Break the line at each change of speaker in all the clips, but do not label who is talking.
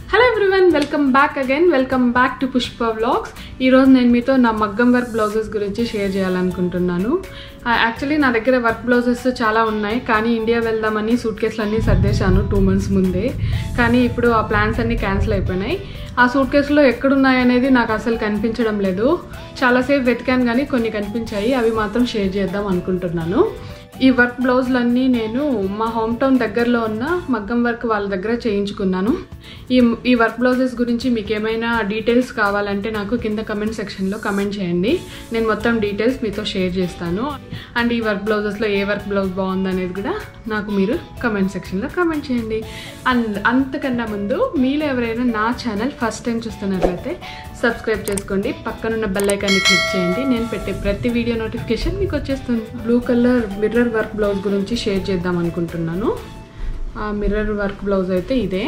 hello everyone welcome back again welcome back to Pushpa vlogs ఈరోజు నేను మీతో నా మగ్గం వర్క్ బ్లౌజెస్ గురించి షేర్ చేయాలనుకుంటున్నాను యాక్చువల్లీ నా దగ్గర వర్క్ బ్లౌజెస్ చాలా ఉన్నాయి కానీ ఇండియా వెళ్దామని సూట్ కేసులు అన్నీ సర్దేశాను టూ మంత్స్ ముందే కానీ ఇప్పుడు ఆ ప్లాన్స్ అన్నీ క్యాన్సిల్ అయిపోయినాయి ఆ సూట్ కేసులో ఎక్కడున్నాయి అనేది నాకు అసలు కనిపించడం లేదు చాలాసేపు వెతికాను కానీ కొన్ని కనిపించాయి అవి మాత్రం షేర్ చేద్దాం అనుకుంటున్నాను ఈ వర్క్ బ్లౌజులన్నీ నేను మా హోమ్ టౌన్ దగ్గరలో ఉన్న మగ్గం వర్క్ వాళ్ళ దగ్గర చేయించుకున్నాను ఈ ఈ వర్క్ బ్లౌజెస్ గురించి మీకు ఏమైనా డీటెయిల్స్ కావాలంటే నాకు కింద కమెంట్ సెక్షన్లో కమెంట్ చేయండి నేను మొత్తం డీటెయిల్స్ మీతో షేర్ చేస్తాను అండ్ ఈ వర్క్ బ్లౌజెస్లో ఏ వర్క్ బ్లౌజ్ బాగుంది అనేది కూడా నాకు మీరు కమెంట్ సెక్షన్లో కమెంట్ చేయండి అండ్ అంతకన్నా ముందు మీలో ఎవరైనా నా ఛానల్ ఫస్ట్ టైం చూస్తున్నట్లయితే సబ్స్క్రైబ్ చేసుకోండి పక్కనున్న బెల్ ఐకాన్ని క్లిక్ చేయండి నేను పెట్టే ప్రతి వీడియో నోటిఫికేషన్ మీకు వచ్చేస్తుంది blue colour mirror work blouse గురించి షేర్ చేద్దాం అనుకుంటున్నాను ఆ మిర్రర్ వర్క్ బ్లౌజ్ అయితే ఇదే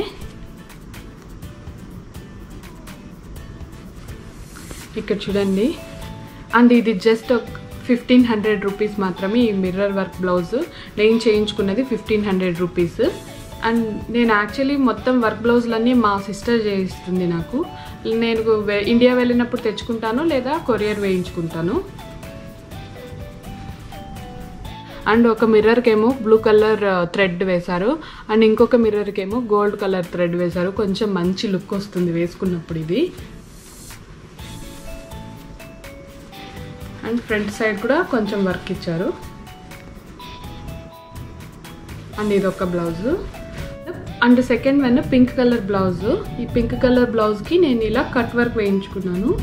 ఇక్కడ చూడండి అండ్ ఇది జస్ట్ ఫిఫ్టీన్ హండ్రెడ్ రూపీస్ మాత్రమే ఈ మిర్రర్ వర్క్ బ్లౌజ్ నేను చేయించుకున్నది ఫిఫ్టీన్ హండ్రెడ్ రూపీస్ అండ్ నేను యాక్చువల్లీ మొత్తం వర్క్ బ్లౌజులన్నీ మా సిస్టర్ చేయిస్తుంది నాకు నేను వె- ఇండియా వెళ్ళినప్పుడు తెచ్చుకుంటాను లేదా కొరియర్ వేయించుకుంటాను అండ్ ఒక మిర్రర్కి ఏమో బ్లూ కలర్ థ్రెడ్ వేశారు అండ్ ఇంకొక మిర్రర్కి ఏమో గోల్డ్ కలర్ థ్రెడ్ వేశారు కొంచెం మంచి లుక్ వస్తుంది వేసుకున్నప్పుడు ఇది అండ్ ఫ్రంట్ సైడ్ కూడా కొంచెం వర్క్ ఇచ్చారు అండ్ ఇది ఒక blouse and second one pink colour blouse ఈ పింక్ కలర్ బ్లౌజ్కి నేను ఇలా కట్ వర్క్ వేయించుకున్నాను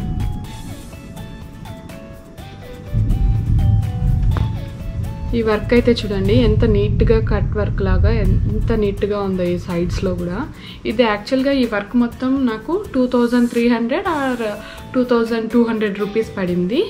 ఈ వర్క్ అయితే చూడండి ఎంత నీట్గా కట్ వర్క్ లాగా ఎంత నీట్గా ఉందో ఈ సైడ్స్లో కూడా ఇది యాక్చువల్గా ఈ వర్క్ మొత్తం నాకు two thousand three hundred or two thousand two hundred rupees పడింది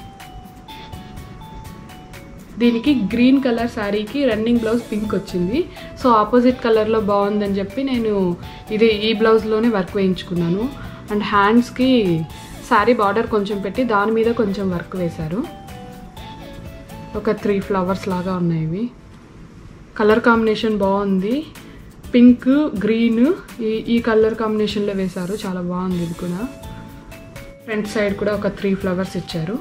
దీనికి గ్రీన్ కలర్ శారీకి రన్నింగ్ బ్లౌజ్ పింక్ వచ్చింది సో ఆపోజిట్ కలర్లో బాగుందని చెప్పి నేను ఇది ఈ బ్లౌజ్లోనే వర్క్ వేయించుకున్నాను అండ్ హ్యాండ్స్కి శారీ బార్డర్ కొంచెం పెట్టి దాని మీద కొంచెం వర్క్ వేశారు ఒక త్రీ ఫ్లవర్స్ లాగా ఉన్నాయి ఇవి కలర్ కాంబినేషన్ బాగుంది పింక్ గ్రీన్ ఈ ఈ కలర్ కాంబినేషన్లో వేశారు చాలా బాగుంది ఇది కూడా ఫ్రంట్ సైడ్ కూడా ఒక త్రీ ఫ్లవర్స్ ఇచ్చారు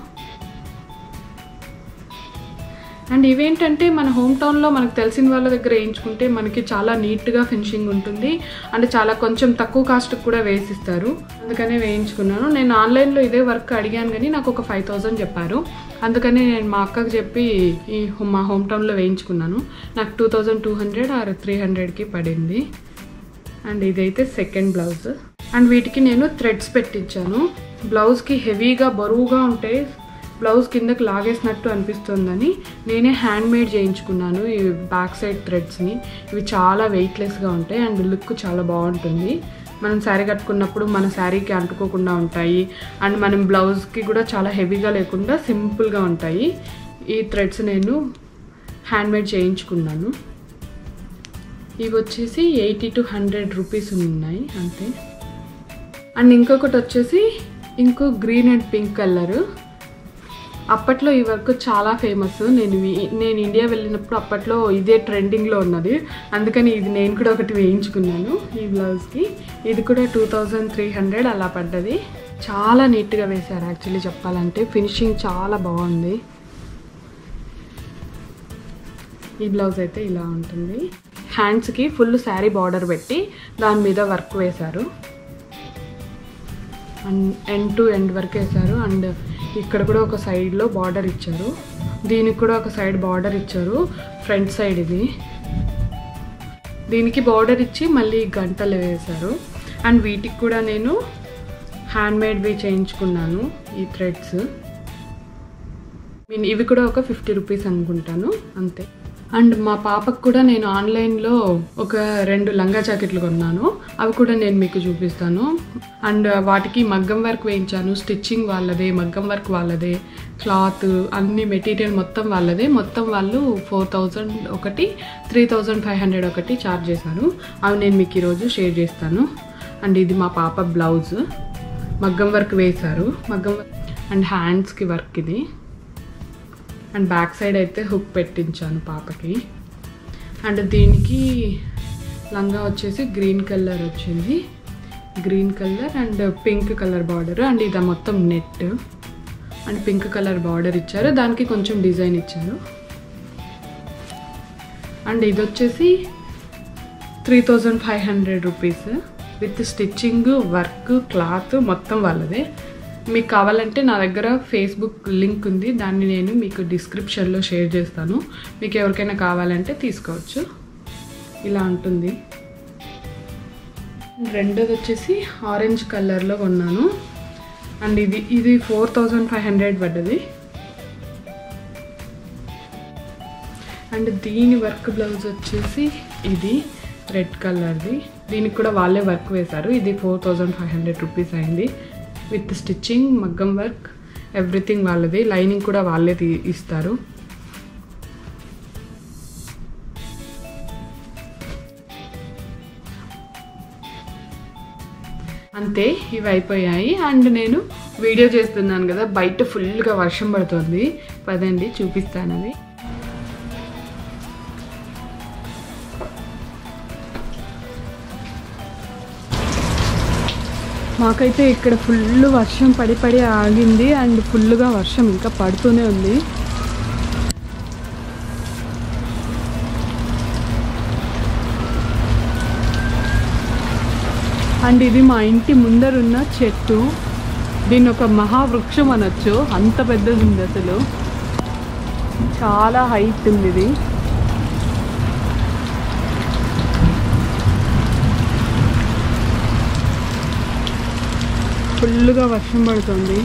అండ్ ఇవేంటంటే మన హోమ్ టౌన్లో మనకు తెలిసిన వాళ్ళ దగ్గర వేయించుకుంటే మనకి చాలా నీట్గా ఫినిషింగ్ ఉంటుంది అంటే చాలా కొంచెం తక్కువ కాస్ట్కి కూడా వేసిస్తారు అందుకనే వేయించుకున్నాను నేను ఆన్లైన్లో ఇదే వర్క్ అడిగాను కానీ నాకు ఒక ఫైవ్ థౌజండ్ చెప్పారు అందుకని నేను మా అక్కకి చెప్పి ఈ హో- మా హోమ్ టౌన్లో వేయించుకున్నాను నాకు two thousand two hundred or three హండ్రెడ్కి పడింది అండ్ ఇదైతే సెకండ్ బ్లౌజ్ అండ్ వీటికి నేను థ్రెడ్స్ పెట్టించాను బ్లౌజ్కి హెవీగా బరువుగా ఉంటే బ్లౌజ్ కిందకి లాగేసినట్టు అనిపిస్తుందని నేనే హ్యాండ్ మేడ్ చేయించుకున్నాను ఈ బ్యాక్ సైడ్ థ్రెడ్స్ని ఇవి చాలా వెయిట్లెస్గా ఉంటాయి అండ్ లుక్ చాలా బాగుంటుంది మనం శారీ కట్టుకున్నప్పుడు మన శారీకి అంటుకోకుండా ఉంటాయి అండ్ మనం బ్లౌజ్కి కూడా చాలా హెవీగా లేకుండా సింపుల్గా ఉంటాయి ఈ థ్రెడ్స్ నేను హ్యాండ్ మేడ్ చేయించుకున్నాను ఇవి వచ్చేసి ఎయిటీ టు హండ్రెడ్ రూపీస్ ఉన్నాయి అంతే అండ్ ఇంకొకటి వచ్చేసి ఇంకో గ్రీన్ అండ్ పింక్ కలర్ అప్పట్లో ఈ వర్క్ చాలా ఫేమస్ నేను వి- నేను ఇండియా వెళ్ళినప్పుడు అప్పట్లో ఇదే ట్రెండింగ్లో ఉన్నది అందుకని ఇది నేను కూడా ఒకటి వేయించుకున్నాను ఈ బ్లౌజ్కి ఇది కూడా టూ థౌజండ్ త్రీ హండ్రెడ్ అలా పడ్డది చాలా నీట్గా వేశారు యాక్చువల్లీ చెప్పాలంటే ఫినిషింగ్ చాలా బాగుంది ఈ బ్లౌజ్ అయితే ఇలా ఉంటుంది హ్యాండ్స్కి ఫుల్ శారీ బార్డర్ పెట్టి దాని మీద వర్క్ వేశారు అండ్ ఎండ్ టు ఎండ్ వరకు వేశారు అండ్ ఇక్కడ కూడా ఒక సైడ్లో బార్డర్ ఇచ్చారు దీనికి కూడా ఒక సైడ్ బార్డర్ ఇచ్చారు ఫ్రంట్ సైడ్ ఇది దీనికి బార్డర్ ఇచ్చి మళ్ళీ గంటలు వేశారు అండ్ వీటికి కూడా నేను హ్యాండ్ మేడ్వి చేయించుకున్నాను ఈ థ్రెడ్స్ మీన్ ఇవి కూడా ఒక ఫిఫ్టీ రూపీస్ అనుకుంటాను అంతే అండ్ మా పాపకు కూడా నేను ఆన్లైన్లో ఒక రెండు లంగా జాకెట్లు కొన్నాను అవి కూడా నేను మీకు చూపిస్తాను అండ్ వాటికి మగ్గం వర్క్ వేయించాను స్టిచ్చింగ్ వాళ్ళదే మగ్గం వర్క్ వాళ్ళదే క్లాత్ అన్ని మెటీరియల్ మొత్తం వాళ్ళదే మొత్తం వాళ్ళు ఫోర్ థౌజండ్ ఒకటి త్రీ థౌజండ్ ఫైవ్ హండ్రెడ్ ఒకటి ఛార్జ్ చేశాను అవి నేను మీకు ఈరోజు షేర్ చేస్తాను అండ్ ఇది మా పాప బ్లౌజ్ మగ్గం వర్క్ వేశారు మగ్గం వర్క్ అండ్ హ్యాండ్స్కి వర్క్ ఇది అండ్ బ్యాక్ సైడ్ అయితే హుక్ పెట్టించాను పాపకి అండ్ దీనికి లంగా వచ్చేసి గ్రీన్ కలర్ వచ్చింది green colour and pink colour border and ఇది మొత్తం net and pink colour border ఇచ్చారు దానికి కొంచెం డిజైన్ ఇచ్చారు అండ్ ఇది వచ్చేసి three thousand five hundred rupees with stitching work cloth మొత్తం వాళ్ళదే మీకు కావాలంటే నా దగ్గర ఫేస్బుక్ లింక్ ఉంది దాన్ని నేను మీకు డిస్క్రిప్షన్లో షేర్ చేస్తాను మీకు ఎవరికైనా కావాలంటే తీసుకోవచ్చు ఇలా ఉంటుంది రెండోది వచ్చేసి ఆరెంజ్ కలర్లో కొన్నాను అండ్ ఇది ఇది ఫోర్ థౌజండ్ ఫైవ్ హండ్రెడ్ పడ్డది అండ్ దీని వర్క్ బ్లౌజ్ వచ్చేసి ఇది రెడ్ కలర్ది దీనికి కూడా వాళ్ళే వర్క్ వేశారు ఇది four thousand five hundred rupees అయింది విత్ స్టిచ్చింగ్ మగ్గం వర్క్ ఎవ్రీథింగ్ వాళ్ళది లైనింగ్ కూడా వాళ్ళే తీ ఇస్తారు అంతే ఇవి అయిపోయాయి అండ్ నేను వీడియో చేస్తున్నాను కదా బయట ఫుల్గా వర్షం పడుతుంది పదండి చూపిస్తాను అది మాకైతే ఇక్కడ ఫుల్ వర్షం పడి పడి ఆగింది అండ్ ఫుల్గా వర్షం ఇంకా పడుతూనే ఉంది అండ్ ఇది మా ఇంటి ముందరున్న చెట్టు దీన్ని ఒక మహావృక్షం అనొచ్చు అంత పెద్దది ఉంది అసలు చాలా హైట్ ఉంది ఇది ఫుల్గా వర్షం పడుతుంది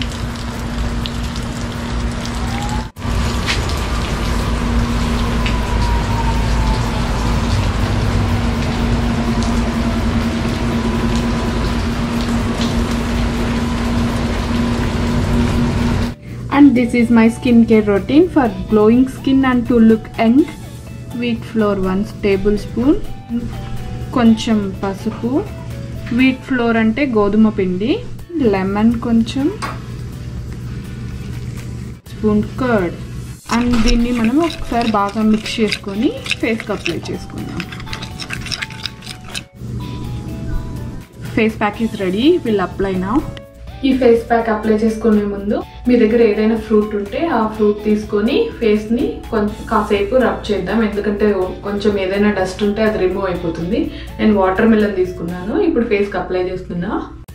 and this is my skincare routine for glowing skin and to look young wheat flour 1 tablespoon కొంచెం పసుపు వీట్ ఫ్లోర్ అంటే గోధుమ పిండి లెమన్ కొంచెం స్పూన్ కర్డ్ అండ్ దీన్ని మనం ఒకసారి బాగా మిక్స్ చేసుకొని ఫేస్కి అప్లై చేసుకుందాం face pack is ready will apply నా ఈ ఫేస్ ప్యాక్ అప్లై చేసుకునే ముందు మీ దగ్గర ఏదైనా ఫ్రూట్ ఉంటే ఆ ఫ్రూట్ తీసుకొని ఫేస్ని కొంచెం కాసేపు రబ్ చేద్దాం ఎందుకంటే కొంచెం ఏదైనా డస్ట్ ఉంటే అది రిమూవ్ అయిపోతుంది నేను వాటర్ మిలన్ తీసుకున్నాను ఇప్పుడు ఫేస్కి అప్లై చేస్తున్నా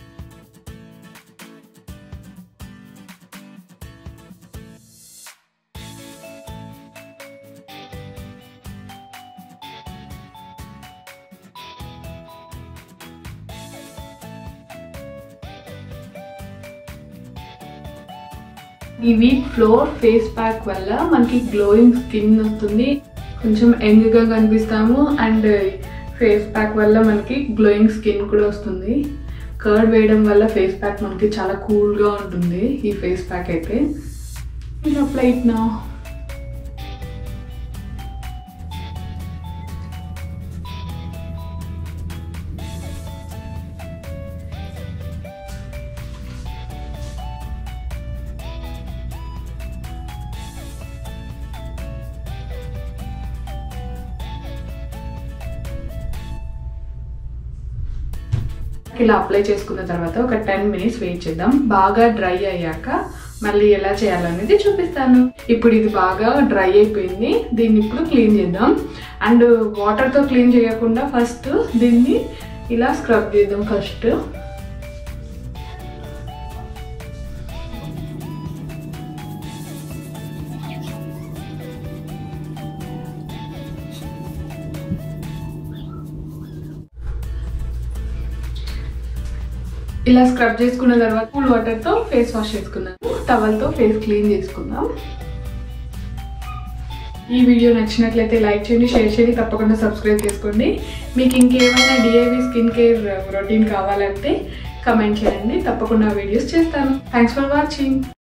ఈ వీక్ ఫ్లోర్ ఫేస్ ప్యాక్ వల్ల మనకి గ్లోయింగ్ స్కిన్ వస్తుంది కొంచెం యంగ్గా కనిపిస్తాము అండ్ ఫేస్ ప్యాక్ వల్ల మనకి గ్లోయింగ్ స్కిన్ కూడా వస్తుంది కర్డ్ వేయడం వల్ల ఫేస్ ప్యాక్ మనకి చాలా కూల్గా ఉంటుంది ఈ ఫేస్ ప్యాక్ అయితే ఇది అప్లై నా ఇలా అప్లై చేసుకున్న తర్వాత ఒక టెన్ మినిట్స్ వెయిట్ చేద్దాం బాగా డ్రై అయ్యాక మళ్ళీ ఎలా చేయాలనేది చూపిస్తాను ఇప్పుడు ఇది బాగా డ్రై అయిపోయింది దీన్ని ఇప్పుడు క్లీన్ చేద్దాం అండ్ వాటర్తో క్లీన్ చేయకుండా ఫస్ట్ దీన్ని ఇలా స్క్రబ్ చేద్దాం ఫస్ట్ ఇలా స్క్రబ్ చేసుకున్న తర్వాత కూల్ వాటర్తో ఫేస్ వాష్ చేసుకుందాం టవల్తో ఫేస్ క్లీన్ చేసుకుందాం ఈ వీడియో నచ్చినట్లయితే లైక్ చేయండి షేర్ చేయండి తప్పకుండా సబ్స్క్రైబ్ చేసుకోండి మీకు ఇంకేమైనా డిఐవి స్కిన్ కేర్ రొటీన్ కావాలంటే కమెంట్ చేయండి తప్పకుండా వీడియోస్ చేస్తాను థ్యాంక్స్ ఫర్ వాచింగ్